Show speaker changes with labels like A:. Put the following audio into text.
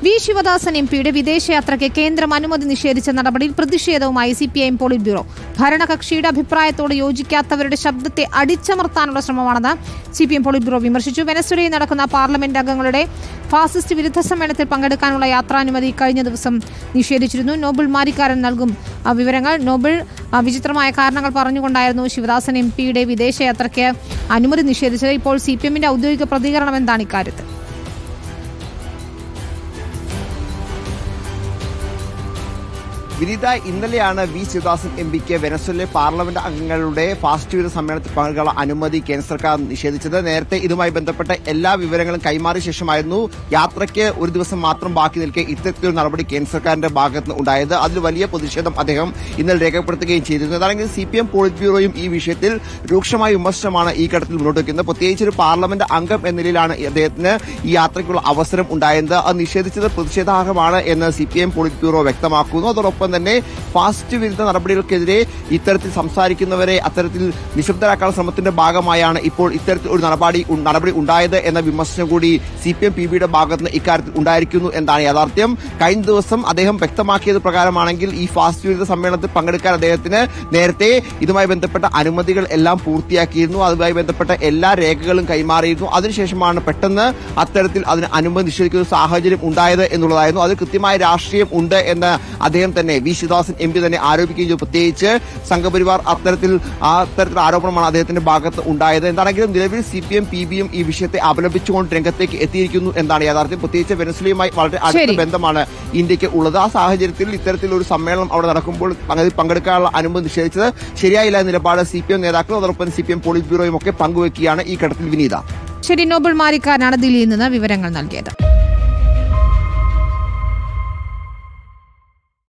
A: V Sivadasan M പിയുടെ വിദേശയാത്രയ്ക്ക് കേന്ദ്രം അനുമതി നിഷേധിച്ച നടപടിയിൽ പ്രതിഷേധവുമായി C P I M polit bureau ഭരണകക്ഷിയുടെ അഭിപ്രായത്തോട് യോജിക്കാത്തവരുടെ ശബ്ദത്തെ അടിച്ചമർത്താനുള്ള ശ്രമമാണെന്ന് C P M polit bureau വിമർശിച്ചു വെനസ്വലയിൽ നടക്കുന്ന പാർലമെന്റ് അംഗങ്ങളുടെ ഫാസിസ്റ്റ് വിരുദ്ധ സമ്മേളനത്തിൽ പങ്കെടുക്കാനുള്ള യാത്രാനുമതി കഴിഞ്ഞ ദിവസം നിഷേധിച്ചിരുന്നു നോബിൾ മാരിക്കാരൻ നൽകും ആ, വിവരങ്ങൾ നോബിൾ ആ, വിചിത്രമായ കാരണങ്ങൾ പറഞ്ഞുകൊണ്ടായിരുന്നു ശിവദാസൻ എം പിയുടെ വിദേശയാത്രയ്ക്ക് അനുമതി നിഷേധിച്ചത് ഇപ്പോൾ സി പി എമ്മിന്റെ ഔദ്യോഗിക പ്രതികരണം എന്താണ് ഇക്കാര്യത്തിൽ
B: വിനീത ഇന്നലെയാണ് വി ശിവദാസൻ എം പിക്ക് വെനസ്വലിലെ പാർലമെന്റ് അംഗങ്ങളുടെ ഫാസ്റ്റ് വിരുദ്ധ സമ്മേളനത്തിൽ പങ്കെടുക്കാനുള്ള അനുമതി കേന്ദ്ര സർക്കാർ നിഷേധിച്ചത് നേരത്തെ ഇതുമായി ബന്ധപ്പെട്ട എല്ലാ വിവരങ്ങളും കൈമാറിയ ശേഷമായിരുന്നു യാത്രയ്ക്ക് ഒരു ദിവസം മാത്രം ബാക്കി നിൽക്കെ ഇത്തരത്തിലൊരു നടപടി കേന്ദ്ര സർക്കാരിന്റെ ഭാഗത്ത് നിന്ന് ഉണ്ടായത് അതിൽ വലിയ പ്രതിഷേധം അദ്ദേഹം ഇന്നലെ രേഖപ്പെടുത്തുകയും ചെയ്തിരുന്നു അതാണെങ്കിൽ സി പി എം പോളിറ്റ് ബ്യൂറോയും ഈ വിഷയത്തിൽ രൂക്ഷമായ വിമർശനമാണ് ഈ ഘട്ടത്തിൽ മുന്നോട്ട് വയ്ക്കുന്നത് പ്രത്യേകിച്ച് ഒരു പാർലമെന്റ് അംഗം എന്ന നിലയിലാണ് അദ്ദേഹത്തിന് ഈ യാത്രയ്ക്കുള്ള അവസരം ഉണ്ടായത് അത് നിഷേധിച്ചത് പ്രതിഷേധാർഹമാണ് എന്ന് C P M polit bureau വ്യക്തമാക്കുന്നു അതോടൊപ്പം തന്നെ ഫാസ്റ്റ് വിരുദ്ധ നടപടികൾക്കെതിരെ ഇത്തരത്തിൽ സംസാരിക്കുന്നവരെ അത്തരത്തിൽ നിശബ്ദരാക്കാനുള്ള ശ്രമത്തിന്റെ ഭാഗമായാണ് ഇപ്പോൾ ഇത്തരത്തിൽ ഒരു നടപടി നടപടി ഉണ്ടായത് എന്ന വിമർശനം കൂടി സി പി എം പി ബിയുടെ ഭാഗത്ത് നിന്ന് ഇക്കാര്യത്തിൽ ഉണ്ടായിരിക്കുന്നു എന്നാണ് യാഥാർത്ഥ്യം കഴിഞ്ഞ ദിവസം അദ്ദേഹം വ്യക്തമാക്കിയത് പ്രകാരമാണെങ്കിൽ ഈ ഫാസ്റ്റ് വിരുദ്ധ സമ്മേളനത്തിൽ പങ്കെടുക്കാൻ അദ്ദേഹത്തിന് നേരത്തെ ഇതുമായി ബന്ധപ്പെട്ട അനുമതികൾ എല്ലാം പൂർത്തിയാക്കിയിരുന്നു അതുമായി ബന്ധപ്പെട്ട എല്ലാ രേഖകളും കൈമാറിയിരുന്നു അതിനുശേഷമാണ് പെട്ടെന്ന് അത്തരത്തിൽ അതിന് അനുമതി നിഷേധിക്കുന്ന ഒരു സാഹചര്യം ഉണ്ടായത് എന്നുള്ളതായിരുന്നു അത് കൃത്യമായ രാഷ്ട്രീയം ഉണ്ട് എന്ന് അദ്ദേഹം തന്നെ വി ശിവദാസൻ എം പി തന്നെ ആരോപിക്കുകയും ചെയ്തു പ്രത്യേകിച്ച് സംഘപരിവാർ അത്തരത്തിൽ ആ അത്തരത്തിൽ ആരോപണമാണ് അദ്ദേഹത്തിന്റെ ഭാഗത്ത് ഉണ്ടായത് എന്താണെങ്കിലും നിലവിൽ സി പി എം പി ബിയും ഈ വിഷയത്തെ അപലപിച്ചുകൊണ്ട് രംഗത്തേക്ക് എത്തിയിരിക്കുന്നു എന്നാണ് യാഥാർത്ഥ്യം പ്രത്യേകിച്ച് വെനസ്വലയുമായി വളരെ അടുത്ത
A: ശരി.
B: ബന്ധമാണ് ഇന്ത്യക്ക് ഉള്ളത് ആ സാഹചര്യത്തിൽ ഇത്തരത്തിലൊരു സമ്മേളനം അവിടെ നടക്കുമ്പോൾ അതിൽ പങ്കെടുക്കാനുള്ള അനുമതി നിഷേധിച്ചത് ശരിയായില്ല എന്ന നിലപാട് സി പി എം നേതാക്കളും അതോടൊപ്പം സി പി എം പോളിറ്റ് ബ്യൂറോയും ഒക്കെ പങ്കുവയ്ക്കുകയാണ് ഈ ഘട്ടത്തിൽ വിനീത
A: ശരി നോബിൾ മാരിക്കാരനാണ് ദില്ലിയിൽ നിന്ന് വിവരങ്ങൾ നൽകിയത്